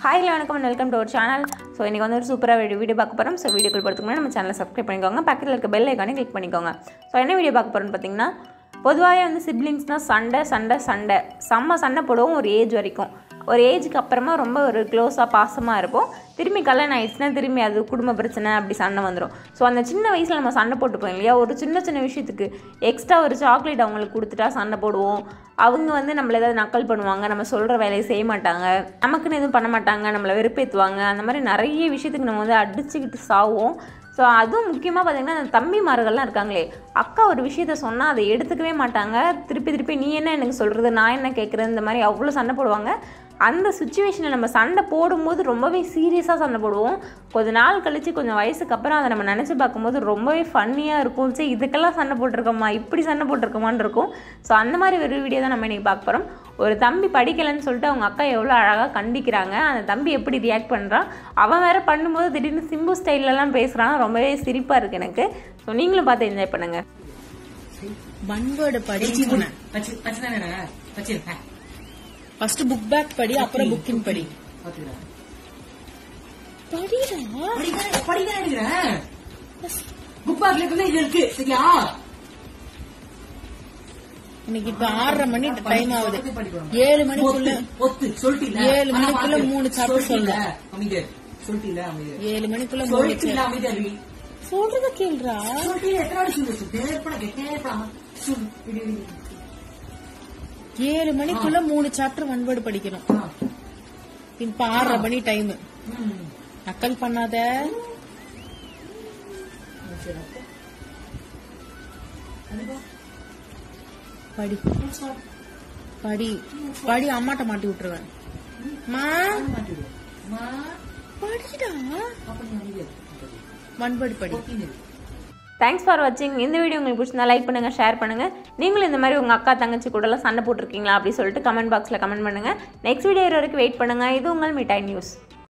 Hi வணக்கம் welcome to ஒரு channel so இன்றைக்கி வந்து ஒரு சூப்பராக வீடியோ வீடியோ பார்க்க போகிறோம் ஸோ வீடியோக்குள் போகிறதுக்கு முன்னாடி நம்ம சேனலை சப்ஸ்கிரைப் பண்ணிக்கோங்க பக்கத்தில் இருக்க பெல் ஐக்கானே கிளிக் பண்ணிக்கோங்க ஸோ என்ன வீடியோ பார்க்க போகிறோம்னு பார்த்தீங்கன்னா பொதுவாகவே வந்து சிப்ளிங்ஸ்னால் சண்டை சண்டை சண்டை செம்ம சண்டை போடுவோம் ஒரு ஏஜ் வரைக்கும் ஒரு ஏஜுக்கு அப்புறமா ரொம்ப ஒரு க்ளோஸாக பாசமாக இருப்போம் திரும்பி கல்யாணம் ஆயிடுச்சுன்னா திரும்பி அது குடும்ப பிரச்சனை அப்படி சண்டை வந்துடும் ஸோ அந்த சின்ன வயசில் நம்ம சண்டை போட்டுப்போம் இல்லையா ஒரு சின்ன சின்ன விஷயத்துக்கு எக்ஸ்ட்ரா ஒரு சாக்லேட் அவங்களுக்கு கொடுத்துட்டா சண்டை போடுவோம் அவங்க வந்து நம்மளை ஏதாவது நக்கல் பண்ணுவாங்க நம்ம சொல்கிற வேலையை செய்ய மாட்டாங்க நமக்குன்னு எதுவும் பண்ண மாட்டாங்க நம்மளை வெறுப்பேற்றுவாங்க அந்த மாதிரி நிறைய விஷயத்துக்கு நம்ம வந்து அடிச்சுக்கிட்டு சாவோம் ஸோ அதுவும் முக்கியமாக பார்த்தீங்கன்னா அந்த தம்பிமார்கள்லாம் இருக்காங்களே அக்கா ஒரு விஷயத்த சொன்னால் அதை எடுத்துக்கவே மாட்டாங்க திருப்பி திருப்பி நீ என்ன எனக்கு சொல்கிறது நான் என்ன கேட்குறது இந்த மாதிரி அவ்வளோ சண்டை போடுவாங்க அந்த சுச்சுவேஷனில் நம்ம சண்டை போடும்போது ரொம்பவே சீரியஸாக சண்டை போடுவோம் கொஞ்ச நாள் கழித்து கொஞ்சம் வயசுக்கு அப்புறம் அதை நம்ம நினச்சி பார்க்கும்போது ரொம்பவே ஃபன்னியாக இருக்கும் சரி இதுக்கெல்லாம் சண்டை போட்டிருக்கோமா இப்படி சண்டை போட்டிருக்கோமான்னு இருக்கும் ஸோ அந்த மாதிரி ஒரு வீடியோ தான் நம்ம இன்றைக்கி பார்க்க போகிறோம் ஒரு தம்பி படிக்கலைன்னு சொல்லிட்டு அவங்க அக்கா எவ்வளோ அழகாக கண்டிக்கிறாங்க அந்த தம்பி எப்படி ரியாக்ட் பண்ணுறான் அவன் வேற பண்ணும்போது திடீர்னு சிம்பு ஸ்டைல்லலாம் பேசுகிறான் ரொம்பவே சிரிப்பாக இருக்குது எனக்கு ஸோ நீங்களும் பார்த்து என்ஜாய் பண்ணுங்கள் ஒன் வேர்டு படி பச்சு பச்சு தானே பச்சு ஃபர்ஸ்ட் புக் பேக் படி அப்புறம் புக்கிங் படி பாத்துக்கிறேன் படிடா படிக்கிறேன் படிக்கிறேன் எடுக்கிறேன் புக் பேக்ல இருக்கு இது இருக்கு சரியா இன்னைக்கு இப்ப ஆறரை மணி டைம் ஆகுது படிக்கணும். ஏழு மணிக்குள்ள ஒத்து, ஒத்து சொல்லிட்டீல ஏழு மணிக்குள்ள மூணு chapter சொல்லு. அமைதி சொல்லிட்டீல அமைதி ஏழு மணிக்குள்ள மூணு சொல்லிட்டீல அமைதி அருவி சொல்றத கேள்றா சொல்லிட்டீல எத்தனை வாட்டி சொல்லு தேவைப்பட தேவைப்படாம சொல்லு இடி, இடி, இடி. ஏழு மணிக்குள்ள மூணு சாப்டர் ஒன் வேர்டு படிக்கணும் ஆ. இப்ப ஆறரை மணி டைம் ம். நக்கல் பண்ணாத சரி, அப்போ. அதுவா? படி சார், படி படி அம்மாட்ட மாட்டி விட்டுருவேன் மா மாட்டிடு. அம்மா, படிடா அப்ப நீ அமைதியா இரு. ஒன் வேர்டு படி ஒத்தின்னு இரு. தேங்க்ஸ் ஃபார் வாட்சிங் இந்த வீடியோ உங்களுக்கு பிடிச்சிருந்தா லைக் பண்ணுங்கள் ஷேர் பண்ணுங்கள் நீங்களும் இந்த மாதிரி உங்கள் அக்கா தங்கச்சி கூடலாம் சண்டை போட்டிருக்கீங்களா அப்படி சொல்லிட்டு கமெண்ட் பாக்ஸில் கமெண்ட் பண்ணுங்கள் நெக்ஸ்ட் வீடியோ வரைக்கும் வெயிட் பண்ணுங்கள் இது உங்கள் மிட்டாய் நியூஸ்